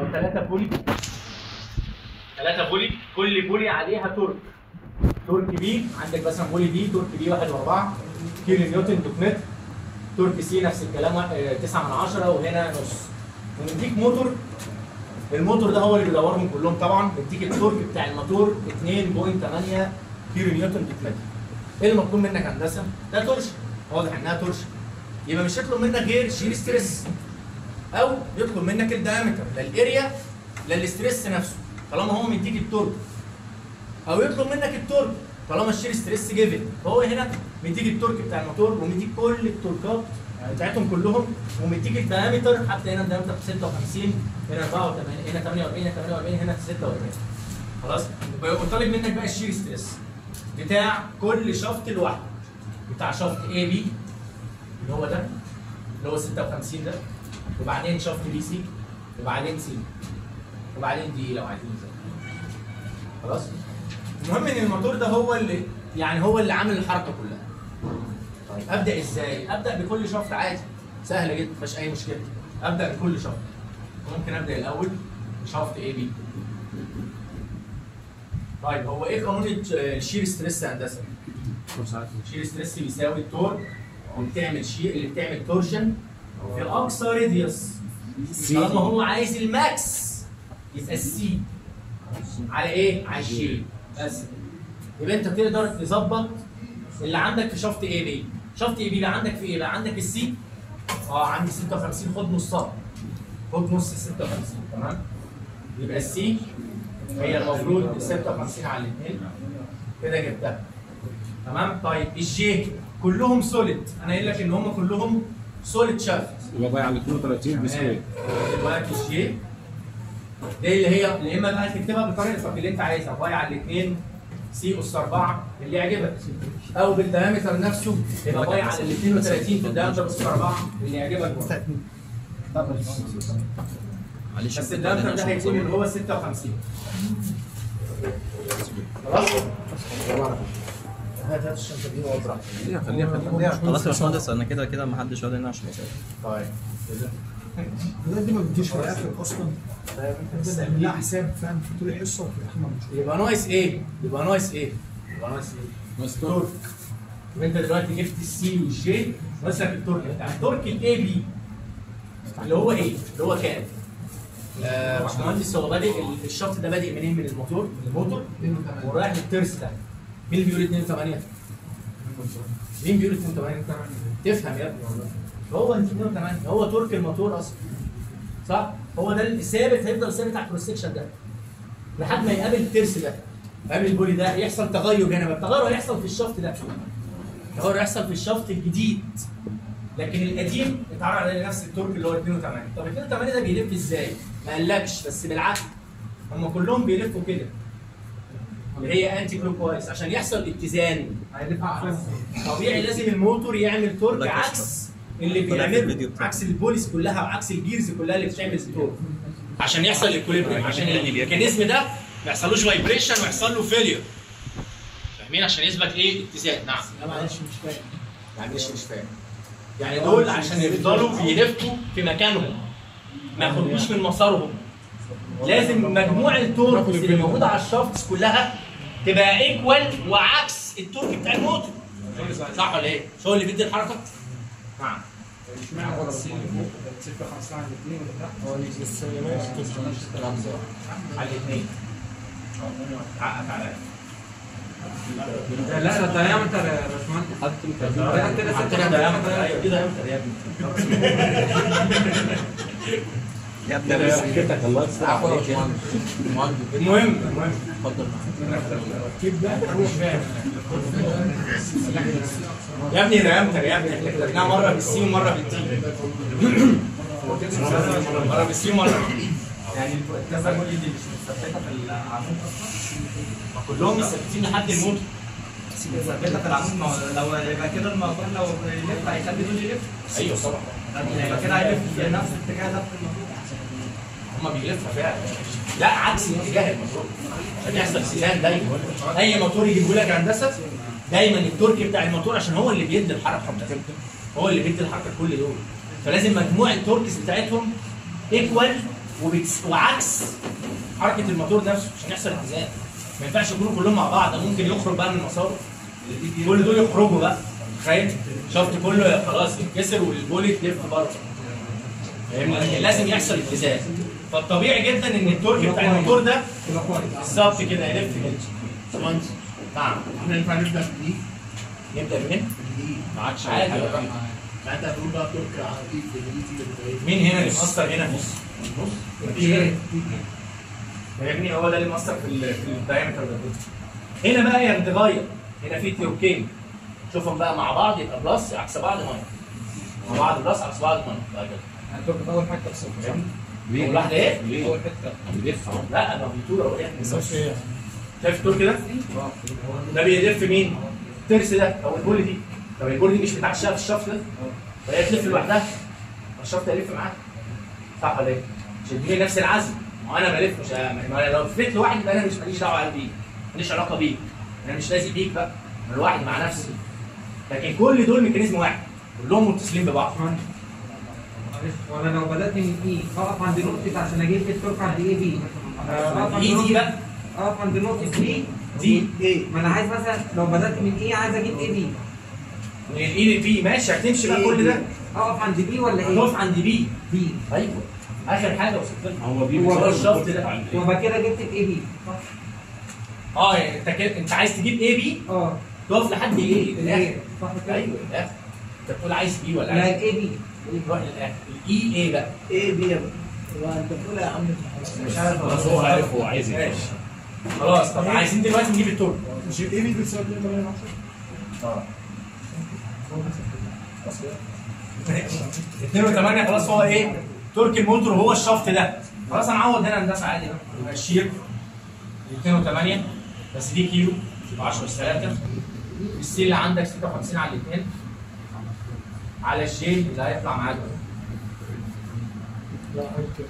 ثلاثة بولي ثلاثة بولي كل بولي عليها تورك تورك بي عندك مثلا بولي بي تورك بي 1 و4 كيلو نيوتن دوت نت تورك سي نفس الكلام 9 من 10 وهنا نص ونديك موتور الموتور ده هو اللي بيدورهم كلهم طبعا بيديك التورك بتاع الموتور 2.8 كيلو نيوتن دوت متر ايه المطلوب منك هندسه؟ ده تورشن واضح انها تورشن يبقى مش هيطلب منك غير شير ستريس او يطلب منك الدايمتر لا الاريا لا الاستريس نفسه طالما هو مديك التورك او يطلب منك التورك طالما الشير ستريس جيفن فهو هنا مديك التورك بتاع الموتور ومديك كل التوركات بتاعتهم كلهم ومديك الدايمتر حتى هنا الدايمتر 56 هنا 84 هنا 48 هنا 48 هنا 46 خلاص ويبقى طالب منك بقى الشير ستريس بتاع كل شفط لوحده بتاع شفط اي بي اللي هو ده اللي هو 56 ده وبعدين شفط بي سي وبعدين سي وبعدين دي لو عايزين زي خلاص المهم ان الموتور ده هو اللي يعني هو اللي عامل الحركه كلها طيب ابدا ازاي ابدا بكل شفط عادي سهله جدا مفيش اي مشكله ابدا بكل شفط ممكن ابدا الاول بشفط اي بي طيب هو ايه قانون الش- الشير ستريس يا هندسه؟ الشير ستريس بيساوي التور وبتعمل شير اللي بتعمل تورشن في اقصى راديوس طالما هو عايز الماكس يبقى السي على ايه؟ على الشير بس يبقى انت تقدر تظبط اللي عندك في شفط ايه بي شفط ايه بي بقى عندك في ايه بقى عندك السي اه عندي 56 خد نصها خد نص ال 56 تمام يبقى السي هي المفروض 56 على الاثنين كده جبتها تمام طيب الجي كلهم سوليد انا قايل لك ان هم كلهم سوليد شافت يبقى بايع على 32 بسكويت دلوقتي الجي دي اللي هي يا اما بقى تكتبها بطريقتك اللي انت عايزها باي على الاثنين سي اس 4 اللي يعجبك او بالدايمتر نفسه يبقى باي على ال 32 في الدايمتر اس 4 اللي يعجبك برضه. معلش بس الدايمتر ده هيكون اللي هو 56 خلاص؟ هات هات الشنطه دي واطرح خليها خليها خليها خلاص يا باشمهندس انا كده كده ما حدش راضي هنا عشان يسافر طيب الحاجات دي ما بتجيش في الاخر اصلا بس اعمل لها حساب فاهم في طول الحصه وفي الاخر ما بنشوف يبقى ناقص ايه؟ يبقى ناقص ايه؟ يبقى ناقص ايه؟ ناقص تورك يبقى انت دلوقتي جبت السي والجي ناقص لك التورك بتاع التورك الاي بي اللي هو ايه؟ اللي هو كام؟ آه باشمهندس هو بادئ ال- الشفط ده بادئ منين؟ من الموتور من الموتور ورايح للترس ده مين اللي بيقول 2 8 مين بيقول 2 8 تفهم يا ابني والله هو 2 8 هو تورك الموتور اصلا صح؟ هو ده الثابت هيفضل ثابت على الكروس سكشن ده لحد ما يقابل الترس ده يقابل البولي ده يحصل تغير هنا بقى التغير هيحصل في الشفط ده التغير هيحصل في الشفط الجديد لكن القديم اتعرض على نفس التورك اللي هو 82 طب 82 ده بيلف ازاي؟ ما قالكش بس بالعكس هم كلهم بيلفوا كده اللي هي انتي كلوك وايز عشان يحصل اتزان طبيعي لازم الموتور يعمل تورك طلع عكس اللي طلع في بيعمل الفيديو بتاعه. عكس البوليس كلها وعكس الجيرز كلها اللي بتعمل تورك عشان يحصل الاكوليبريم عشان الميكانيزم ده ما يحصلوش فايبريشن ويحصل له فيلير فاهمين عشان يثبت ايه اتزان نعم لا معلش مش فاهم معلش مش فاهم يعني دول عشان يفضلوا بيلفوا في مكانهم ما يخرجوش من مسارهم لازم مجموع التوركس اللي موجوده على الشافت كلها تبقى ايكوال وعكس التورك بتاع الموتور صح ولا ايه؟ مش هو اللي بيدي الحركه؟ نعم اشمعنى هو السي اللي فوق 56 على الاثنين ولا لا؟ على الاثنين حقك عليا لا ده دايمتر يا باشمهندس ده كده حطينا دايمتر ايوه كده دايمتر يا ابني يا ابني بس المهم المهم يا ابني دايمتر يا ابني احنا كتبناها مره بالسي ومره بالتي مره بالسي ومره يعني الكذا كل دي مش مثبته في العمود ما كلهم مثبتين لحد الموت مثبته في العمود ما هو لو يبقى كده الموتور لو يلف هيخلي دول يلف ايوه طبعا يبقى كده هيلف في نفس الاتجاه ده في الموتور هما بيلفوا فعلا لا عكس اتجاه الموتور عشان يحصل اتزان دايما اي موتور يجيبه لك هندسه دايما التورك بتاع الموتور عشان هو اللي بيدي الحركه هو اللي بيدي الحركه لكل دول فلازم مجموع التوركس بتاعتهم ايكوال وبتس... وعكس حركه الموتور نفسه عشان يحصل اتزان ما ينفعش يكونوا كلهم مع بعض ده ممكن يخرج بقى من المسار كل دول يخرجوا بقى تخيل شفت كله خلاص يتكسر والبولي تلف بره فاهمني لكن لازم يحصل اتزان فالطبيعي جدا ان التورك بتاع الموتور ده يبقى كويس بالظبط كده يلف كده باشمهندس نعم احنا ينفع نبدا بدي نبدا منين؟ ما عادش عادي حاجه بقى. فانت هتقول بقى تركي عربي انجليزي مين هنا اللي مأثر هنا في نص؟ نص؟ مفيش غيره. فاهمني هو ده اللي مأثر في ال في الدايمتر ده كله. هنا بقى يتغير هنا في تيوكين شوفهم بقى مع بعض يبقى بلس عكس بعض ماينس مع بعض بلس عكس بعض ماينس بعد كده هتبقى اول حاجه تفصل فاهمني؟ ليه؟ أول واحدة إيه؟ ليه؟ اول حته بيلف اهو لا ما بيطول اهو يعني شايف الطول كده؟ ده بيلف مين؟ الترس ده او البول دي طب البول دي مش متعشقه في الشفط ده فهي تلف لوحدها الشفط هيلف معاها صح ولا ايه؟ مش هتديني نفس العزم ما هو انا بلف مش ه- ما أنا لو لفيت لوحدي يبقى انا مش ماليش دعوه بيك ماليش علاقه بيك انا مش لازم بيك بقى انا لوحدي مع نفسي لكن كل دول ميكانيزم واحد كلهم متصلين ببعض معلش وانا لو بدات من اي اقف عند نقطه عشان اجيب في التورك عند اي بي اقف عند ايه دي نقطة- بقى؟ اقف عند نقطه بي دي ايه ما انا عايز مثلا لو بدات من ايه عايز اجيب اي بي من الاي للبي ماشي هتمشي بقى كل ده اقف عند بي ولا هتقف ايه؟ عند بي بي ايوه اخر حاجه وصلت لها هو دي هو هو الشفط ده يبقى كده جبت الاي بي اه يعني انت كده انت عايز تجيب اي بي اه تقف لحد ايه الايه صح كده؟ ايوه الاخر انت بتقول عايز بي ولا لا عايز الاي بي روح للاخر الاي ايه بقى ايه دي يا بقى انت بتقول يا عم مش عارف خلاص هو عارف هو عايز ايه ماشي خلاص طب عايزين دلوقتي نجيب التورك مش الايه دي بتساوي 2 اه 2 و8 خلاص هو ايه تورك الموتور هو الشفط ده خلاص هنعوض هنا هندسه عادي بقى يبقى الشير 2 و8 بس دي كيلو يبقى 10 اس 3 السي اللي عندك 56 على الاثنين على الجي اللي هيطلع معاك لا اوكي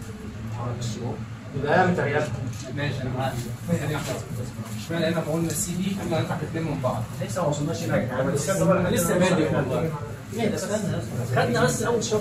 يبقى ده متغير ماشي انا معاك ثانية واحدة. اشمعنى هنا ما قلنا السي دي كنا هنفتح الاثنين من بعض لسه ما وصلناش هناك انا لسه بادئ والله ايه ده استنى خدنا بس اول شفط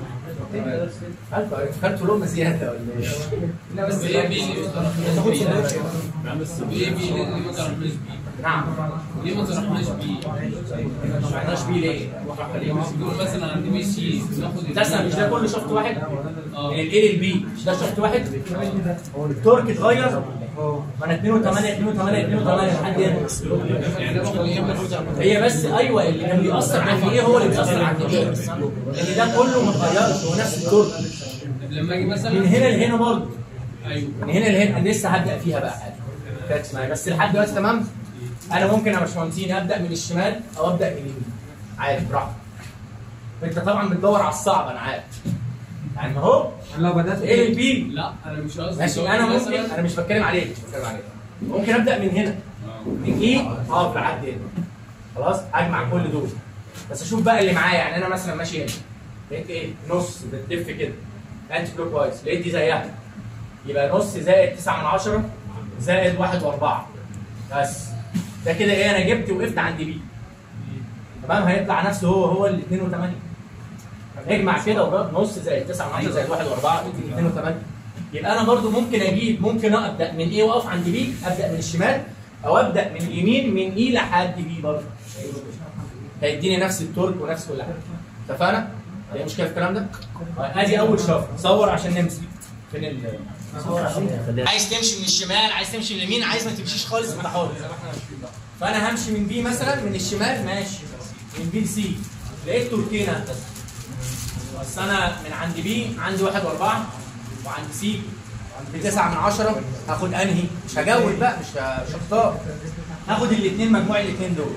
خدتوا لقمه زياده ولا ايه؟ لا بس ايه بي تاخد سندوتش ايه بي ليه ما طرحناش بي نعم ليه ما طرحناش بي ما عملناش بيه ليه؟ نقول مثلا عند بي سي ناخد تسلم مش ده كله شفط واحد؟ اه من الاي للبي مش ده شفط واحد؟ التورك اتغير ما انا 2 و8 2 و8 2 و8 لحد هنا يعني ناخد ايه بناخد هي بس ايوه اللي كان بيأثر عند ايه هو اللي بيأثر عند ايه لان ده كله ما اتغيرش هو نفس التورك لما اجي مثلا من هنا لهنا برضه ايوه من هنا لهنا لسه هبدا فيها بقى عادي ركز معايا بس لحد دلوقتي تمام انا ممكن يا باشمهندسين ابدا من الشمال او ابدا من اليمين عادي براحتك انت طبعا بتدور على الصعب انا عارف يعني اهو لو بدات ايه البي لا انا مش قصدي ماشي دلوقتي انا ممكن مثلاً- انا مش بتكلم عليك مش بتكلم عليك ممكن ابدا من هنا من ايه اقف لحد هنا خلاص اجمع كل دول بس اشوف بقى اللي معايا يعني انا مثلا ماشي هنا لقيت ايه نص بتلف كده انتي كلوك وايز لقيت دي زيها يبقى نص زائد 9 من 10 زائد 1 و4 بس ده كده ايه انا جبت وقفت عند بي تمام هيطلع نفسه هو هو ال 2 و8 اجمع كده وضرب نص زائد 9 من 10 زائد 1 و4 يديني 2 و8 يبقى انا برضو ممكن اجيب ممكن ابدا من ايه واقف عند بي ابدا من الشمال او ابدا من اليمين من اي لحد بي برضو هيديني نفس التورك ونفس كل حاجه اتفقنا؟ هي مشكله في الكلام ده؟ طيب ادي اول شفط صور عشان نمسك فين ال عايز تمشي من الشمال عايز تمشي من اليمين عايز ما تمشيش خالص انت حر فانا همشي من بي مثلا من الشمال ماشي من بي لسي لقيت توركين هندسه بس انا من عند بي عندي واحد واربعه وعند سي بتسعة من عشرة هاخد انهي مش هجود بقى مش ه- مش هختار هاخد الاثنين مجموع الاثنين دول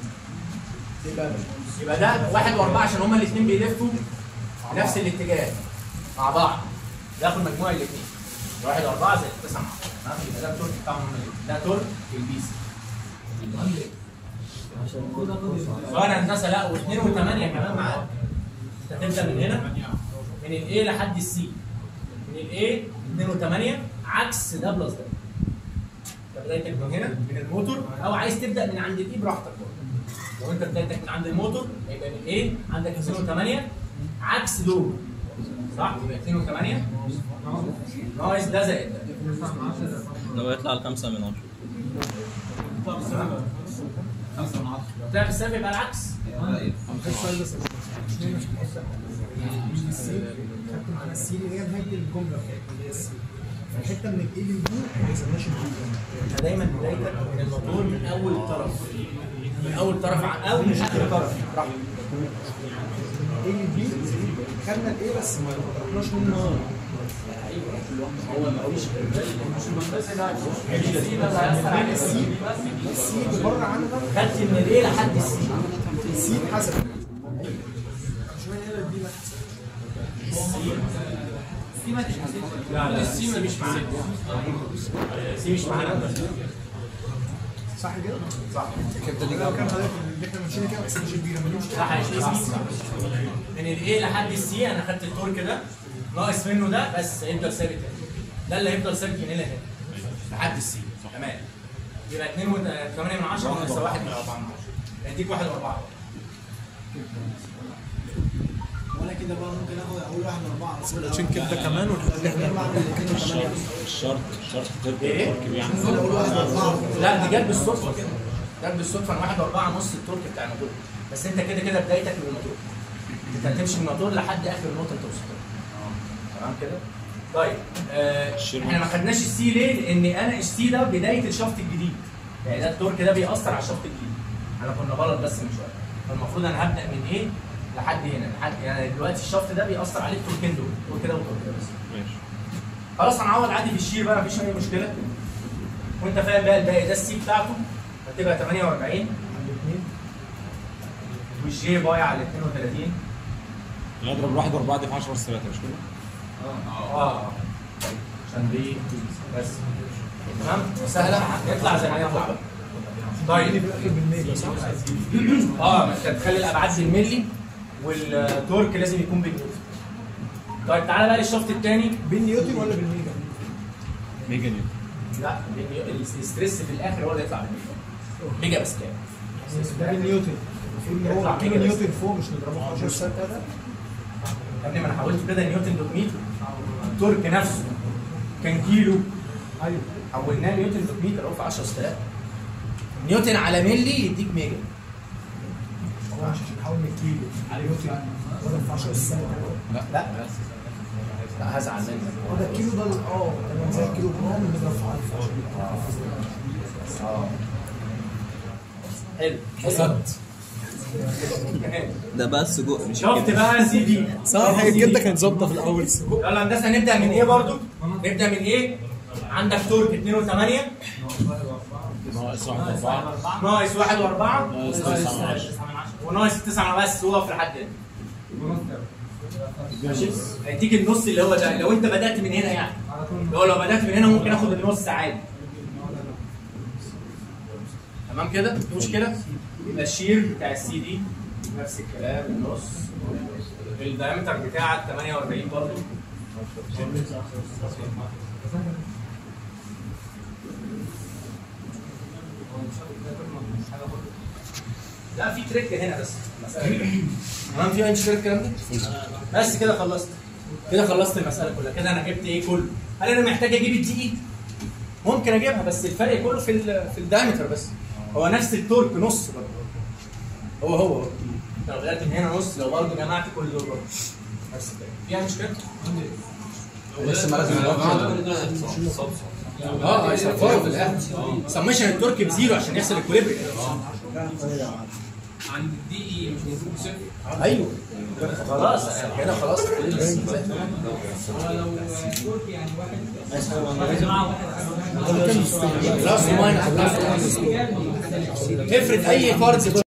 يبقى ده واحد واربعه عشان هما الاثنين بيلفوا في نفس الاتجاه مع بعض ياخد مجموع الاثنين واحد واربعه زائد تسعه مع بعض يبقى ده التورك بتاعهم هما الاتنين. ده تورك البي سي سواء هندسه لا واثنين وثمانيه كمان معاك انت تبدا من هنا من الاي لحد السي من الاي 2 و8 عكس ده بلس ده ده بدايتك من هنا من الموتور او عايز تبدا من عند الاي براحتك برضه لو انت بدايتك من عند الموتور يبقى من الاي عندك 2 و8 عكس دول صح يبقى 2 و8 ناقص ده زائد ده لو يطلع الخمسة من عشرة ده في السالب يبقى العكس السؤال بس اشمعنى مش مؤثر؟ السين خدت معانا السين اللي هي نهايه الجمله اللي هي السين فالحته من الاي للبي ما يسمناش البي انت دايما بدايتك من الموتور من اول طرف من اول طرف عن او مش اخر طرف براحتك الاي للبي خدنا الاي بس ما رحناش منه هو ما فيش السي السي بره عنها خدت من الايه لحد السي السي حسب اشمعنى هنا البي ما لا لا السي مش معانا السي مش معانا صح كده؟ صح لو كان حضرتك اللي احنا ماشيين كده بس مش البي ملوش صح يا شيخ من الايه لحد السي انا خدت التورك ده ناقص منه ده بس هيفضل ثابت هنا ده اللي هيفضل ثابت من هنا لهنا لحد السي تمام يبقى 2 8 من 10 ناقص 1 من 4 من 10 يديك 1 و4 ولا كده بقى ممكن اخد اول واحد من اربعه بس عشان كده كمان الشرط الشرط تبدا إيه؟ تركب يعني اول واحد من اربعه لا دي جت بالصدفه كده جت بالصدفه انا 1 و4 نص التورك بتاع الموتور بس انت كده كده بدايتك من الموتور انت هتمشي من الموتور لحد اخر نقطه انت وصلت لها. تمام كده طيب آه احنا ما خدناش السي ليه؟ لان انا السي ده بدايه الشفط الجديد يعني ده التورك ده بيأثر على الشفط الجديد احنا كنا غلط بس من شويه فالمفروض انا هبدا من ايه لحد هنا لحد يعني دلوقتي الشفط ده بيأثر عليه التوركين دول تور كده وتور كده بس ماشي خلاص هنعوض عادي في الشير بقى مفيش اي مشكله وانت فاهم بقى الباقي ده السي بتاعته هتبقى 48 والجي باي على 32 نضرب واحد واربعه دي في 10 اس 3 مش كده؟ اه عشان دي بس تمام سهله يطلع زي ما يطلع بقى. طيب اه ما انت تخلي الابعاد بالملي والتورك لازم يكون بالنيوتن طيب تعالى بقى للشفط الثاني بالنيوتن ولا بالميجا؟ ميجا نيوتن لا بالنيو- الستريس في الاخر هو اللي يطلع بالنيوتن ميجا باسكال ده بالنيوتن المفروض ان هو كيلو نيوتن فوق مش نضربه في 10 سنه ده يا ابني ما انا حولت كده نيوتن دوت متر التورك نفسه كان كيلو ايوه حولناه نيوتن دوت متر اهو في 10000 نيوتن على ملي يديك ميجا هو عشان نحول من كيلو على نيوتن ولا في 10 سنه لا لا لا هزعل منك هو ده الكيلو ده ال- اه تمام زي الكيلو جرام بنضرب في 1000 اه حلو حصلت ده بقى السجق مش شفت بقى سي دي صح الجده كانت ظابطه في الاول يلا هندسه نبدا من ايه برضو؟ نبدا من ايه؟ عندك تورك 2 و8 ناقص واحد واربعه ناقص 1 و4 ناقص تسعه من عشره وناقص 9 بس وقف لحد هنا ماشي هيديك النص اللي هو ده لو انت بدات من هنا يعني لو لو بدات من هنا ممكن اخد النص عادي تمام كده في مشكله يبقى الشير بتاع السي دي نفس الكلام النص الدايمتر بتاعك 48 برضه لا في تريك هنا بس المساله دي. تمام في اي مشكله الكلام ده؟ بس كده خلصت كده خلصت المساله كلها كده انا جبت ايه كله هل انا محتاج اجيب الدي اي؟ ممكن اجيبها بس الفرق كله في ال في الدايمتر بس هو نفس التورك نص برضه هو هو هو لو بدات من هنا نص لو برضه جمعت كل دول برضه نفس الكلام فيها مشكله؟ بس ما لازم اه هيصفروا في الاخر سمشن التورك بزيرو عشان يحصل الكوليبري عند دي اي مش المفروض صفر ايوه خلاص كده خلاص الكوليبري هو لو ترك يعني واحد بلس وماينس افرض اي فرد